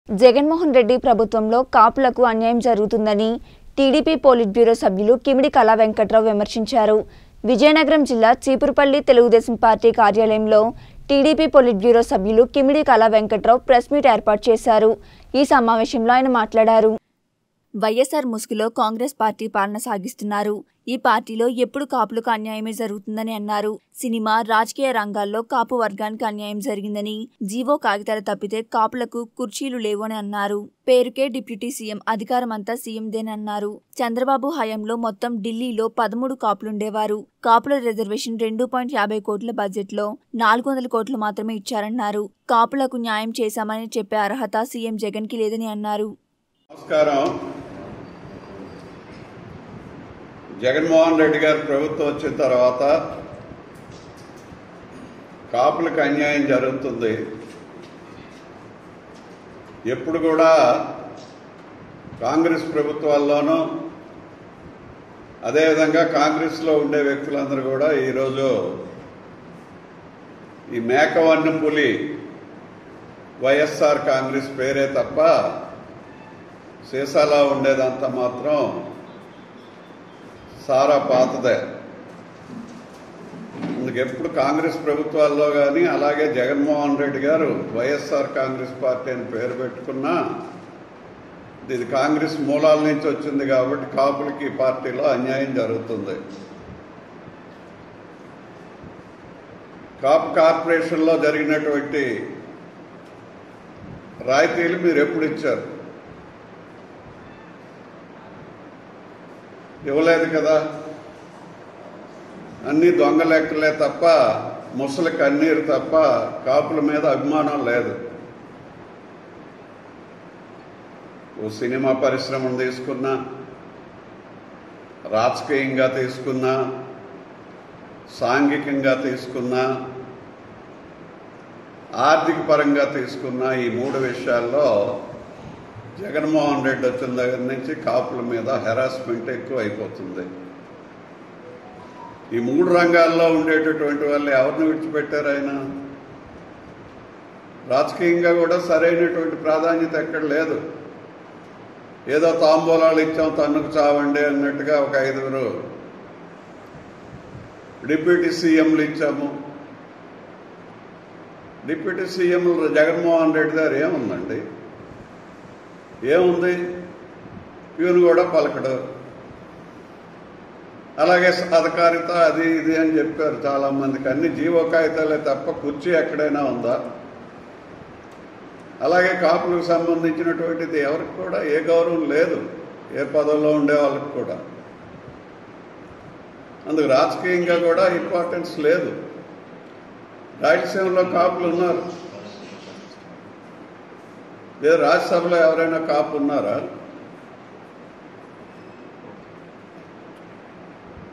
జగన్మోహన్ రెడ్డి ప్రభుత్వంలో కాపులకు అన్యాయం జరుగుతుందని టీడీపీ పోలిట్ బ్యూరో సభ్యులు కిమిడి కళా వెంకట్రావు విమర్శించారు విజయనగరం జిల్లా చీపురుపల్లి తెలుగుదేశం పార్టీ కార్యాలయంలో టీడీపీ పోలిట్ బ్యూరో సభ్యులు కిమిడి కళా వెంకట్రావు ప్రెస్ మీట్ ఏర్పాటు చేశారు ఈ సమావేశంలో ఆయన మాట్లాడారు వైఎస్ఆర్ ముసుగులో కాంగ్రెస్ పార్టీ పాలన సాగిస్తున్నారు ఈ పార్టీలో ఎప్పుడు కాపులకు అన్యాయమే జరుగుతుందని అన్నారు సినిమా రాజకీయ రంగాల్లో కాపు వర్గానికి అన్యాయం జరిగిందని జీవో కాగితాలు తప్పితే కాపులకు కుర్చీలు లేవని అన్నారు పేరుకే డిప్యూటీ సీఎం అధికారం అంతా సీఎందేనన్నారు చంద్రబాబు హయాంలో మొత్తం ఢిల్లీలో పదమూడు కాపులుండేవారు కాపుల రిజర్వేషన్ రెండు పాయింట్ యాభై కోట్ల బడ్జెట్లో నాలుగు వందల కోట్లు మాత్రమే ఇచ్చారన్నారు కాపులకు న్యాయం చేశామని చెప్పే అర్హత సీఎం జగన్ కి లేదని అన్నారు నమస్కారం జగన్మోహన్ రెడ్డి గారి ప్రభుత్వం వచ్చిన తర్వాత కాపులకు అన్యాయం జరుగుతుంది ఎప్పుడు కూడా కాంగ్రెస్ ప్రభుత్వాల్లోనూ అదేవిధంగా కాంగ్రెస్లో ఉండే వ్యక్తులందరూ కూడా ఈరోజు ఈ మేకవన్ను పులి వైఎస్ఆర్ కాంగ్రెస్ పేరే తప్ప సీసాలా ఉండేదంతా మాత్రం సారా పాతదే అందుకు ఎప్పుడు కాంగ్రెస్ ప్రభుత్వాల్లో కానీ అలాగే జగన్మోహన్ రెడ్డి గారు వైఎస్ఆర్ కాంగ్రెస్ పార్టీ అని పేరు పెట్టుకున్నా ఇది కాంగ్రెస్ మూలాల నుంచి వచ్చింది కాబట్టి కాపులకి ఈ పార్టీలో అన్యాయం జరుగుతుంది కాపు కార్పొరేషన్లో జరిగినటువంటి రాయితీలు మీరు ఎప్పుడు ఇచ్చారు ఇవ్వలేదు కదా అన్ని దొంగ లెక్కలే తప్ప ముసలి కన్నీరు తప్ప కాపుల మీద అభిమానం లేదు ఓ సినిమా పరిశ్రమను తీసుకున్నా రాజకీయంగా తీసుకున్నా సాంఘికంగా తీసుకున్నా ఆర్థిక పరంగా తీసుకున్న ఈ మూడు విషయాల్లో జగన్మోహన్ రెడ్డి వచ్చిన దగ్గర నుంచి కాపుల మీద హెరాస్మెంట్ ఎక్కువ అయిపోతుంది ఈ మూడు రంగాల్లో ఉండేటటువంటి వాళ్ళు ఎవరిని విడిచిపెట్టారు ఆయన రాజకీయంగా కూడా సరైనటువంటి ప్రాధాన్యత ఎక్కడ లేదు ఏదో తాంబూలాలు ఇచ్చాం తన్నుకు చావండి అన్నట్టుగా ఒక ఐదుగురు డిప్యూటీ సీఎంలు ఇచ్చాము డిప్యూటీ సీఎంలు జగన్మోహన్ రెడ్డి గారు ఏముందండి ఏముంది ప్యూన్ కూడా పలకడు అలాగే అధికారిత అది ఇది అని చెప్పారు చాలా మందికి అన్ని జీవో కాగితాలే తప్ప కుర్చీ ఎక్కడైనా ఉందా అలాగే కాపులకు సంబంధించినటువంటిది ఎవరికి కూడా ఏ గౌరవం లేదు ఏ పదవిలో ఉండే వాళ్ళకి కూడా అందుకు రాజకీయంగా కూడా ఇంపార్టెన్స్ లేదు రాయలసీమలో కాపులు ఉన్నారు లేదు రాజ్యసభలో ఎవరైనా కాపు ఉన్నారా